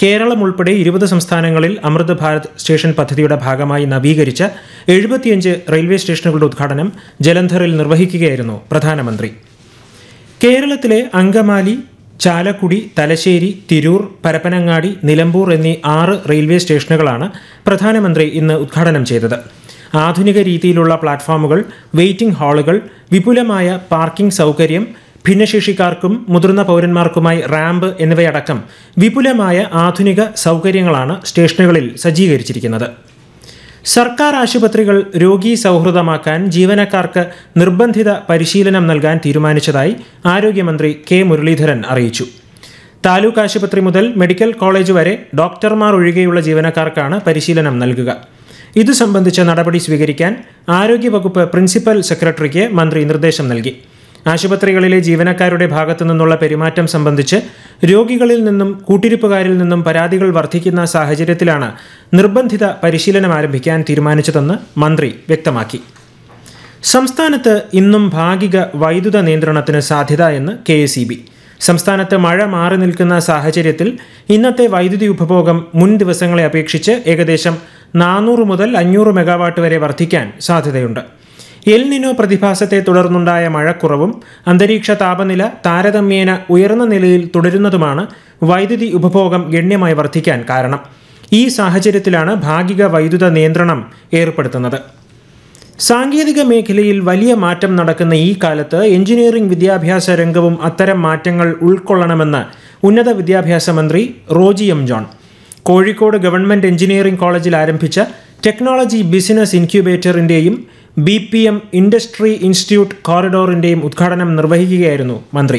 കേരളം ഉൾപ്പെടെ ഇരുപത് സംസ്ഥാനങ്ങളിൽ അമൃത് ഭാരത് സ്റ്റേഷൻ പദ്ധതിയുടെ ഭാഗമായി നവീകരിച്ച എഴുപത്തിയഞ്ച് റെയിൽവേ സ്റ്റേഷനുകളുടെ ഉദ്ഘാടനം ജലന്ധറിൽ നിർവഹിക്കുകയായിരുന്നു പ്രധാനമന്ത്രി കേരളത്തിലെ അങ്കമാലി ചാലക്കുടി തലശ്ശേരി തിരൂർ പരപ്പനങ്ങാടി നിലമ്പൂർ എന്നീ ആറ് റെയിൽവേ സ്റ്റേഷനുകളാണ് പ്രധാനമന്ത്രി ഇന്ന് ഉദ്ഘാടനം ചെയ്തത് ആധുനിക രീതിയിലുള്ള പ്ലാറ്റ്ഫോമുകൾ വെയിറ്റിംഗ് ഹാളുകൾ വിപുലമായ പാർക്കിംഗ് സൗകര്യം ഭിന്നശേഷിക്കാർക്കും മുതിർന്ന പൗരന്മാർക്കുമായി റാമ്പ് എന്നിവയടക്കം വിപുലമായ ആധുനിക സൗകര്യങ്ങളാണ് സ്റ്റേഷനുകളിൽ സജ്ജീകരിച്ചിരിക്കുന്നത് സർക്കാർ ആശുപത്രികൾ രോഗി സൗഹൃദമാക്കാൻ ജീവനക്കാർക്ക് നിർബന്ധിത പരിശീലനം നൽകാൻ തീരുമാനിച്ചതായി ആരോഗ്യമന്ത്രി കെ മുരളീധരൻ അറിയിച്ചു താലൂക്ക് ആശുപത്രി മുതൽ മെഡിക്കൽ കോളേജ് വരെ ഡോക്ടർമാർ ഒഴികെയുള്ള ജീവനക്കാർക്കാണ് പരിശീലനം നൽകുക ഇതു സംബന്ധിച്ച നടപടി സ്വീകരിക്കാൻ ആരോഗ്യവകുപ്പ് പ്രിൻസിപ്പൽ സെക്രട്ടറിക്ക് മന്ത്രി നിർദ്ദേശം നൽകി ആശുപത്രികളിലെ ജീവനക്കാരുടെ ഭാഗത്തു നിന്നുള്ള പെരുമാറ്റം സംബന്ധിച്ച് രോഗികളിൽ നിന്നും കൂട്ടിരിപ്പുകാരിൽ നിന്നും പരാതികൾ വർദ്ധിക്കുന്ന സാഹചര്യത്തിലാണ് നിർബന്ധിത പരിശീലനം ആരംഭിക്കാൻ തീരുമാനിച്ചതെന്ന് മന്ത്രി വ്യക്തമാക്കി സംസ്ഥാനത്ത് ഇന്നും ഭാഗിക വൈദ്യുത നിയന്ത്രണത്തിന് സാധ്യത എന്ന് കെ സംസ്ഥാനത്ത് മഴ മാറി നിൽക്കുന്ന സാഹചര്യത്തിൽ ഇന്നത്തെ വൈദ്യുതി ഉപഭോഗം മുൻ ദിവസങ്ങളെ അപേക്ഷിച്ച് ഏകദേശം നാനൂറ് മുതൽ അഞ്ഞൂറ് മെഗാവാട്ട് വരെ വർദ്ധിക്കാൻ സാധ്യതയുണ്ട് എൽ നിനോ പ്രതിഭാസത്തെ തുടർന്നുണ്ടായ മഴക്കുറവും അന്തരീക്ഷ താപനില താരതമ്യേന ഉയർന്ന നിലയിൽ തുടരുന്നതുമാണ് വൈദ്യുതി ഉപഭോഗം ഗണ്യമായി വർദ്ധിക്കാൻ കാരണം ഈ സാഹചര്യത്തിലാണ് ഭാഗിക വൈദ്യുത നിയന്ത്രണം ഏർപ്പെടുത്തുന്നത് സാങ്കേതിക മേഖലയിൽ വലിയ മാറ്റം നടക്കുന്ന ഈ കാലത്ത് എഞ്ചിനീയറിംഗ് വിദ്യാഭ്യാസ രംഗവും അത്തരം മാറ്റങ്ങൾ ഉൾക്കൊള്ളണമെന്ന് ഉന്നത വിദ്യാഭ്യാസ മന്ത്രി Roji M John Kozhikode government engineering കോളേജിൽ ആരംഭിച്ച ടെക്നോളജി ബിസിനസ് ഇൻക്യുബേറ്ററിന്റെയും B P M industry institute കോറിഡോറിന്റെയും ഉദ്ഘാടനം നിർവഹിക്കുകയായിരുന്നു മന്ത്രി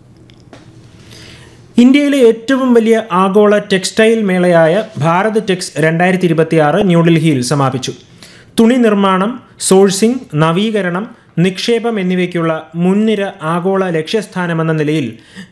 ഇന്ത്യയിലെ ഏറ്റവും വലിയ ആഗോള ടെക്സ്റ്റൈൽ മേളയായ ഭാരത് ടെക്സ് രണ്ടായിരത്തി ഇരുപത്തിയാറ് ന്യൂഡൽഹിയിൽ സമാപിച്ചു തുണി നിർമ്മാണം സോഴ്സിംഗ് നവീകരണം നിക്ഷേപം എന്നിവയ്ക്കുള്ള മുൻനിര ആഗോള ലക്ഷ്യസ്ഥാനമെന്ന നിലയിൽ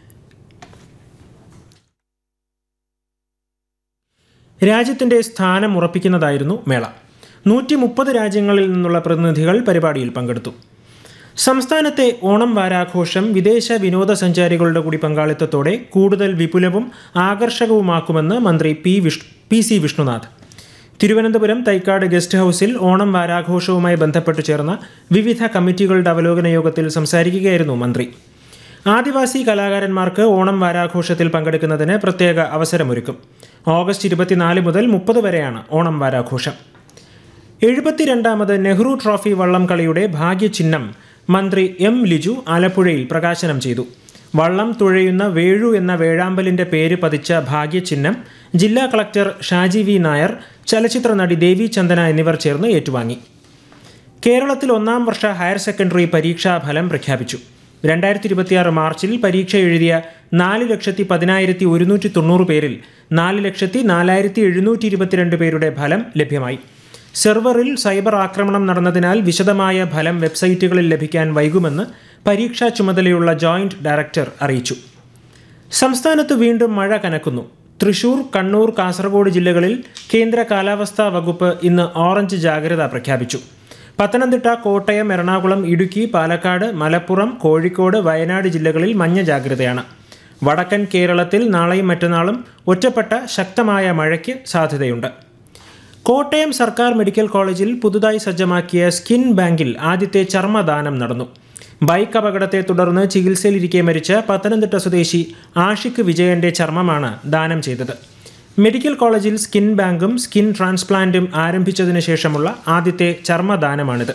രാജ്യത്തിന്റെ സ്ഥാനം ഉറപ്പിക്കുന്നതായിരുന്നു മേള നൂറ്റി മുപ്പത് രാജ്യങ്ങളിൽ നിന്നുള്ള പ്രതിനിധികൾ പരിപാടിയിൽ പങ്കെടുത്തു സംസ്ഥാനത്തെ ഓണം വാരാഘോഷം വിദേശ വിനോദസഞ്ചാരികളുടെ കൂടി പങ്കാളിത്തത്തോടെ കൂടുതൽ വിപുലവും ആകർഷകവുമാക്കുമെന്ന് മന്ത്രി പി വിഷ് P C Vishnunath Thiruvananthapuram Thycaud guest ഹൗസിൽ ഓണം വാരാഘോഷവുമായി ബന്ധപ്പെട്ട് ചേർന്ന വിവിധ കമ്മിറ്റികളുടെ അവലോകന യോഗത്തിൽ സംസാരിക്കുകയായിരുന്നു മന്ത്രി ആദിവാസി കലാകാരന്മാർക്ക് ഓണം വാരാഘോഷത്തിൽ പങ്കെടുക്കുന്നതിന് പ്രത്യേക അവസരമൊരുക്കും ഓഗസ്റ്റ് ഇരുപത്തിനാല് മുതൽ മുപ്പത് വരെയാണ് ഓണം വാരാഘോഷം എഴുപത്തിരണ്ടാമത് നെഹ്റു ട്രോഫി വള്ളം കളിയുടെ ഭാഗ്യചിഹ്നം മന്ത്രി എം ലിജു ആലപ്പുഴയിൽ പ്രകാശനം ചെയ്തു വള്ളം തുഴയുന്ന വേഴു എന്ന വേഴാമ്പലിന്റെ പേര് പതിച്ച ഭാഗ്യചിഹ്നം ജില്ലാ കളക്ടർ ഷാജി വി നായർ ചലച്ചിത്ര നടി ദേവി ചന്ദന എന്നിവർ ചേർന്ന് ഏറ്റുവാങ്ങി കേരളത്തിൽ ഒന്നാം വർഷ ഹയർ സെക്കൻഡറി പരീക്ഷാ ഫലം പ്രഖ്യാപിച്ചു രണ്ടായിരത്തി ഇരുപത്തിയാറ് മാർച്ചിൽ പരീക്ഷ എഴുതിയ നാല് ലക്ഷത്തി പതിനായിരത്തി ഒരുന്നൂറ്റി തൊണ്ണൂറ് പേരിൽ നാല് ലക്ഷത്തി നാലായിരത്തി എഴുന്നൂറ്റി ഇരുപത്തിരണ്ട് പേരുടെ ഫലം ലഭ്യമായി സെർവറിൽ സൈബർ ആക്രമണം നടന്നതിനാൽ വിശദമായ ഫലം വെബ്സൈറ്റുകളിൽ ലഭിക്കാൻ വൈകുമെന്ന് പരീക്ഷാ ചുമതലയുള്ള ജോയിന്റ് ഡയറക്ടർ അറിയിച്ചു സംസ്ഥാനത്ത് വീണ്ടും മഴ കനക്കുന്നു തൃശൂർ കണ്ണൂർ കാസർഗോഡ് ജില്ലകളിൽ കേന്ദ്ര കാലാവസ്ഥാ വകുപ്പ് ഇന്ന് ഓറഞ്ച് ജാഗ്രത പ്രഖ്യാപിച്ചു പത്തനംതിട്ട കോട്ടയം എറണാകുളം ഇടുക്കി പാലക്കാട് മലപ്പുറം കോഴിക്കോട് വയനാട് ജില്ലകളിൽ മഞ്ഞ ജാഗ്രതയാണ് വടക്കൻ കേരളത്തിൽ നാളെയും മറ്റന്നാളും ഒറ്റപ്പെട്ട ശക്തമായ മഴയ്ക്ക് സാധ്യതയുണ്ട് കോട്ടയം സർക്കാർ മെഡിക്കൽ കോളേജിൽ പുതുതായി സജ്ജമാക്കിയ സ്കിൻ ബാങ്കിൽ ആദ്യത്തെ ചർമ്മദാനം നടന്നു ബൈക്ക് അപകടത്തെ തുടർന്ന് ചികിത്സയിലിരിക്കെ മരിച്ച പത്തനംതിട്ട സ്വദേശി ആഷിഖ് വിജയന്റെ ചർമ്മമാണ് ദാനം ചെയ്തത് മെഡിക്കൽ കോളേജിൽ സ്കിൻ ബാങ്കും സ്കിൻ ട്രാൻസ്പ്ലാന്റും ആരംഭിച്ചതിന് ശേഷമുള്ള ആദ്യത്തെ ചർമ്മദാനമാണിത്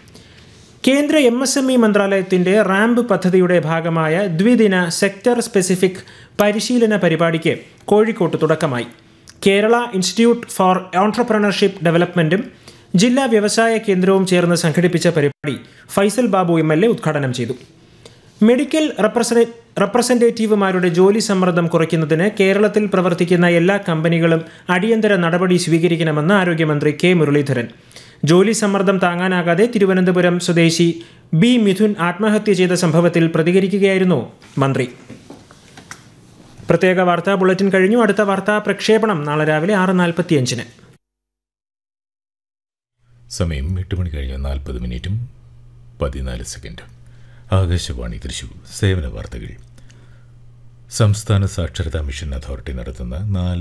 കേന്ദ്ര എം എസ് എം ഇ മന്ത്രാലയത്തിന്റെ റാമ്പ് പദ്ധതിയുടെ ഭാഗമായ ദ്വിദിന സെക്ടർ സ്പെസിഫിക് പരിശീലന പരിപാടിക്ക് കോഴിക്കോട്ട് തുടക്കമായി കേരള ഇൻസ്റ്റിറ്റ്യൂട്ട് ഫോർ ഓൺട്രപ്രണർഷിപ്പ് ഡെവലപ്മെന്റും ജില്ലാ വ്യവസായ കേന്ദ്രവും ചേർന്ന് സംഘടിപ്പിച്ച പരിപാടി Faisal Babu M L A ഉദ്ഘാടനം ചെയ്തു മെഡിക്കൽ റെപ്രസെ റെപ്രസെൻറ്റേറ്റീവുമാരുടെ ജോലി സമ്മർദ്ദം കുറയ്ക്കുന്നതിന് കേരളത്തിൽ പ്രവർത്തിക്കുന്ന എല്ലാ കമ്പനികളും അടിയന്തര നടപടി സ്വീകരിക്കണമെന്ന് ആരോഗ്യമന്ത്രി കെ മുരളീധരൻ ജോലി സമ്മർദ്ദം താങ്ങാനാകാതെ തിരുവനന്തപുരം സ്വദേശി ബി മിഥുൻ ആത്മഹത്യ ചെയ്ത സംഭവത്തിൽ പ്രതികരിക്കുകയായിരുന്നു മന്ത്രി പ്രത്യേക വാർത്താ ബുള്ളറ്റിൻ കഴിഞ്ഞു അടുത്ത വാർത്താ പ്രക്ഷേപണം നാളെ രാവിലെ ആറ് നാൽപ്പത്തിയഞ്ചിന് സമയം എട്ട് മണി കഴിഞ്ഞ് നാൽപ്പത് മിനിറ്റും പതിനാല് സെക്കൻഡ് ആകാശവാണി തൃശൂർ സേവന വാർത്തകൾ സംസ്ഥാന സാക്ഷരതാ മിഷൻ അതോറിറ്റി നടത്തുന്ന നാല്